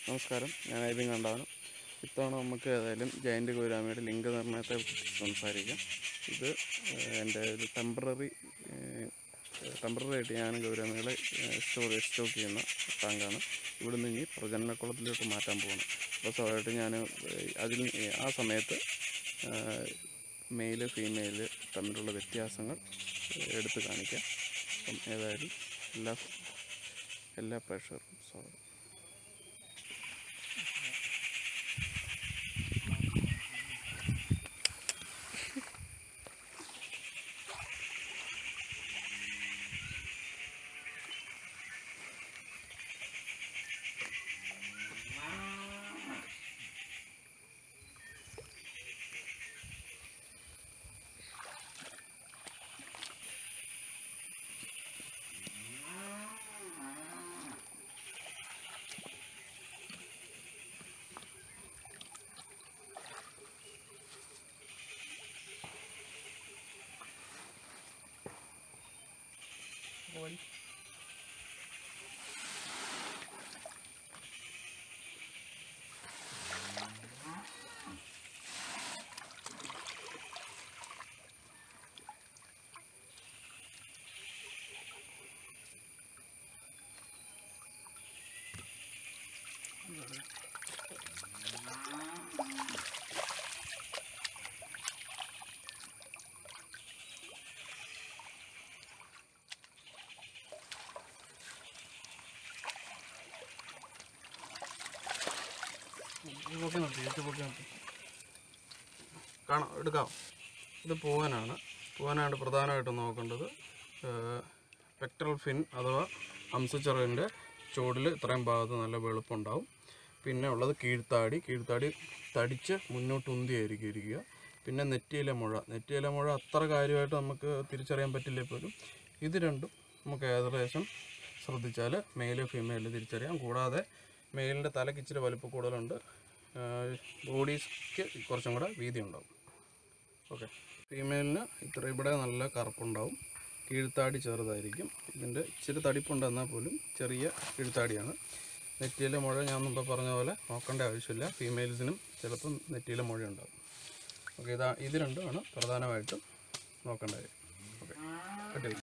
നമസ്കാരം ഞാൻ ഐബിൻ കണ്ടാവനം ഇത്തവണ നമുക്ക് ഏതായാലും ജയൻ്റ് ഗൗരാമയുടെ ലിംഗ നിർണ്ണയത്തെ കുറിച്ച് സംസാരിക്കാം ഇത് ഏഹ്, എൻ്റെ ഒരു ടെമ്പററി ടെമ്പററി ആയിട്ട് ഞാൻ ഗൗരാമികളെ സ്റ്റോർ സ്റ്റോക്ക് ചെയ്യുന്ന ടാങ്കാണ് ഇവിടെ നിന്ന് ഇനി പ്രജനനക്കുളത്തിലോട്ട് മാറ്റാൻ പോകണം അപ്പോൾ സ്വാഭാവികമായിട്ട് ഞാൻ അതിൽ ആ സമയത്ത് മെയില് ഫീമെയില് തമ്മിലുള്ള വ്യത്യാസങ്ങൾ എടുത്ത് കാണിക്കാം അപ്പം ഏതായാലും എല്ലാ എല്ലാ പ്രേക്ഷകർക്കും സ്വാഗതം പൊക്കി നിർത്തി ഏറ്റു പൊക്കി നിർത്തി കാണാം എടുക്കാം ഇത് പൂവനാണ് പൂവനാണ് പ്രധാനമായിട്ടും നോക്കേണ്ടത് പെക്ടറൽ ഫിൻ അഥവാ ഹംസച്ചെറിൻ്റെ ചുവടിൽ ഇത്രയും ഭാഗത്ത് നല്ല വെളുപ്പുണ്ടാവും പിന്നെ ഉള്ളത് കീഴ്ത്താടി കീഴ്ത്താടി തടിച്ച് മുന്നോട്ട് ഉന്തിയായിരിക്കും ഇരിക്കുക പിന്നെ നെറ്റിയിലെ മുഴ നെറ്റിയിലെ മുഴ അത്ര കാര്യമായിട്ട് നമുക്ക് തിരിച്ചറിയാൻ പറ്റില്ലേ പോലും ഇത് രണ്ടും നമുക്ക് ഏകദേശം ശ്രദ്ധിച്ചാൽ മെയില് ഫീമെയിൽ തിരിച്ചറിയാം കൂടാതെ മെയിലിൻ്റെ തലയ്ക്ക് ഇച്ചിരി വലിപ്പം കൂടുതലുണ്ട് ബോഡീസ്ക്ക് കുറച്ചും കൂടെ വീതി ഉണ്ടാവും ഓക്കെ ഫീമെയിലിന് ഇത്ര ഇവിടെ നല്ല കറുപ്പുണ്ടാവും കീഴ്ത്താടി ചെറുതായിരിക്കും ഇതിൻ്റെ ഇച്ചിരി തടിപ്പുണ്ട് എന്നാൽ പോലും ചെറിയ കീഴ്ത്താടിയാണ് നെറ്റിയിലെ മുഴ ഞാൻ മുമ്പ് പറഞ്ഞ പോലെ നോക്കേണ്ട ആവശ്യമില്ല ഫീമെയിൽസിനും ചിലപ്പം നെറ്റിയിലെ മുഴ ഉണ്ടാവും ഓക്കെ ഇതാ ഇത് രണ്ടുമാണ് പ്രധാനമായിട്ടും നോക്കേണ്ട കാര്യം ഓക്കെ കട്ട് ചെയ്യും